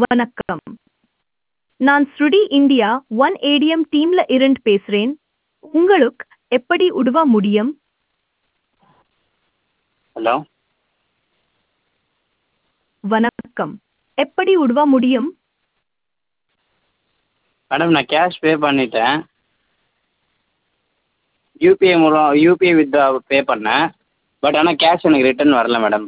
வணக்கம் நான் ஸ்ருடி இந்தியா ஒன் ஏடிஎம் டீம்ல இருந்து பேசுறேன் உங்களுக்கு எப்படி உதவ முடியும் ஹலோ வணக்கம் எப்படி உதவ முடியும் மேடம் நான் கேஷ் பே பண்ணிட்டேன் யூபிஐ மூலம் யூபிஐ வித்ட்ரா பே பண்ணேன் பட் ஆனால் கேஷ் எனக்கு ரிட்டர்ன் வரல மேடம்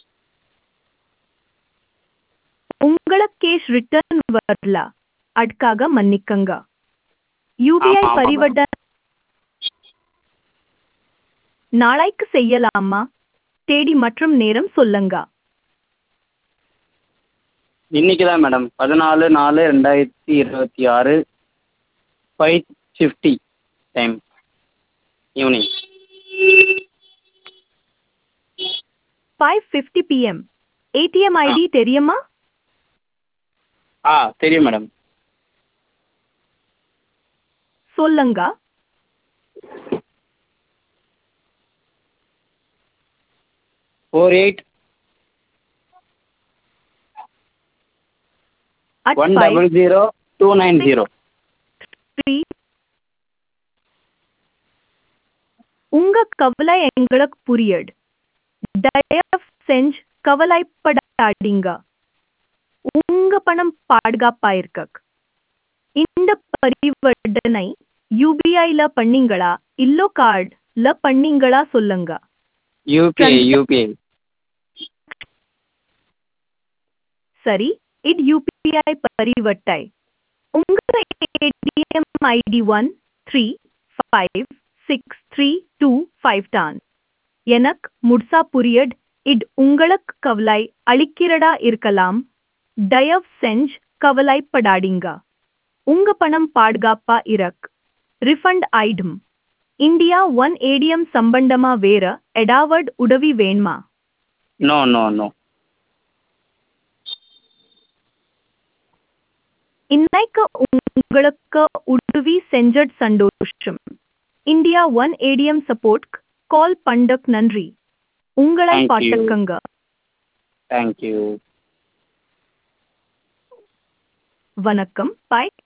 உங்களுக்கு கேஷ் ரிட்டர்ன் வரல அதுக்காக மன்னிக்கங்க யூபிஐ ஆமா, ஆமா, பரிவர்த்தனை நாளைக்கு செய்யலாமா தேதி மற்றும் நேரம் சொல்லுங்க இன்னைக்கு தான் மேடம் பதினாலு நாலு ரெண்டாயிரத்தி இருபத்தி ஆறு five fifty time evening five fifty PM ATM ID தெரியுமா ஆ தெரியும் மேடம் சொல்லுங்க four eight at one five double zero two nine zero three உங்க கவலை எங்களுக்கு புரியுது தயவு செஞ்சு கவலைப்படாதீங்க உங்க பணம் பாதுகாப்பா இருக்கு இந்த பரிவர்த்தனை யூபிஐல பண்ணீங்களா இல்லோ கார்டுல பண்ணீங்களா சொல்லுங்க யூபிஐ யூபிஐ சரி இது யூபிஐ பரிவர்த்தை உங்க ATM ID one three five six three two five தான் எனக்கு முழுசா புரியட் இது உங்களுக்கு கவலை அளிக்கிறதா இருக்கலாம் தயவு செஞ்சு கவலைப்படாதீங்க உங்க பணம் பாதுகாப்பா இருக்கு ரிஃபண்ட் ஆயிடும் இந்தியா ஒன் ஏடிஎம் சம்பந்தமா வேற எடாவட் உதவி வேணுமா நோ நோ நோ இன்னைக்கு உங்களுக்கு உதவி செஞ்சட் சந்தோஷம் India one ATM support call பண்டக் நன்றி உங்களை Thank you. பாட்டுக்கங்க தேங்க்யூ வணக்கம் பாய்